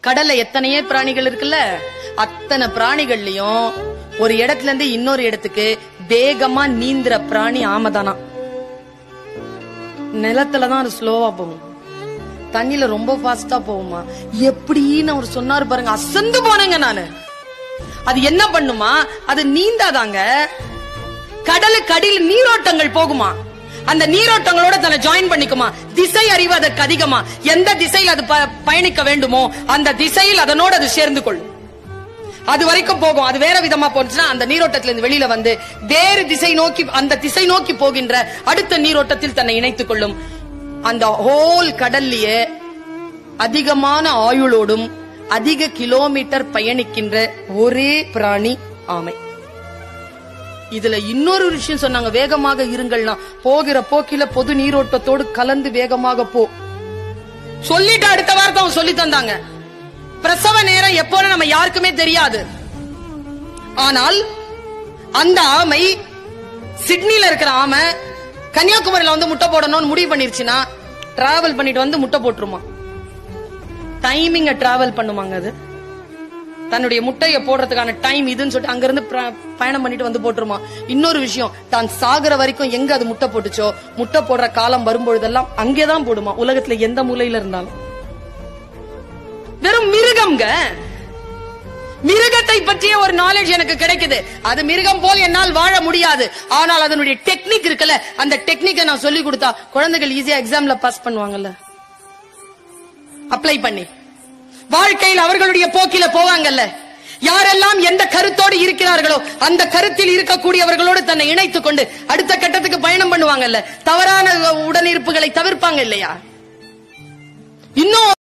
கடல்ல எத்தனையே பிராணிகள் இருக்குல்ல அத்தனை பிராணிகள்லயும் ஒரு இடத்துல இருந்து இன்னொரு இடத்துக்கு வேகமா நீந்துற பிராணி ஆமதானா நிலத்துலதான் அது ஸ்லோவா போகும் தண்ணியில ரொம்ப ஃபாஸ்டா போகுமா எப்படின்னு அவர் சொன்னாரு பாருங்க அசந்து போனேங்க நானு அது என்ன பண்ணுமா அது நீந்தாதாங்க கடலுக்கு அடியில் நீரோட்டங்கள் போகுமா அந்த நீரோட்டங்களோட தன்னை ஜாயின் பண்ணிக்குமா திசை அறிவு அதற்கு அதிகமா எந்த திசையில் அது ப- பயணிக்க வேண்டுமோ அந்த திசையில் அதனோடு அது சேர்ந்து கொள்ளும் அது வரைக்கும் போகும் அது வேற விதமா போச்சுன்னா அந்த நீரோட்டத்துல இருந்து வெளியில வந்து வேறு திசை நோக்கி அந்த திசை நோக்கி போகின்ற அடுத்த நீரோட்டத்தில் தன்னை இணைத்துக் கொள்ளும் அந்த ஹோல் கடல்லையே அதிகமான ஆயுளோடும் அதிக கிலோமீட்டர் பயணிக்கின்ற ஒரே பிராணி ஆமை இதுல இன்னொரு விஷயம் சொன்னாங்க வேகமாக இருங்கள்னா போகிற போக்கில பொது நீரோட்டத்தோடு கலந்து வேகமாக போ சொல்லிட்டு அடுத்த வாரத்தை அவங்க சொல்லி தந்தாங்க பிரசவ நேரம் எப்போன்னு நம்ம யாருக்குமே தெரியாது ஆனால் அந்த ஆமை சிட்னில இருக்கிற ஆமை கன்னியாகுமரியில வந்து முட்டை போடணும்னு முடிவு பண்ணிருச்சுன்னா டிராவல் பண்ணிட்டு வந்து முட்டை போட்டுருமா டைமிங்க டிராவல் பண்ணுமாங்க அது தன்னுடைய முட்டைய போடுறதுக்கான டைம் இதுன்னு சொல்லிட்டு அங்க இருந்து பயணம் பண்ணிட்டு வந்து போட்டுருமா இன்னொரு விஷயம் தான் சாகுற வரைக்கும் எங்க அது முட்டை போட்டுச்சோ முட்டை போடுற காலம் வரும்பொழுதெல்லாம் அங்கேதான் போடுமா உலகத்துல எந்த மூலையில இருந்தாலும் வெறும் மிருகம்ங்க மிருகத்தை பற்றிய ஒரு நாலேஜ் எனக்கு கிடைக்குது அது மிருகம் போல் என்னால் வாழ முடியாது ஆனால் அதனுடைய டெக்னிக் இருக்குல்ல அந்த டெக்னிக்கை நான் சொல்லி கொடுத்தா குழந்தைகள் ஈஸியா எக்ஸாம்ல பாஸ் பண்ணுவாங்கல்ல அப்ளை பண்ணி வாழ்க்கையில் அவர்களுடைய போக்கில போவாங்கல்ல யாரெல்லாம் எந்த கருத்தோடு இருக்கிறார்களோ அந்த கருத்தில் இருக்கக்கூடியவர்களோடு தன்னை இணைத்துக் கொண்டு அடுத்த கட்டத்துக்கு பயணம் பண்ணுவாங்கல்ல தவறான உடனிருப்புகளை தவிர்ப்பாங்க இல்லையா இன்னும்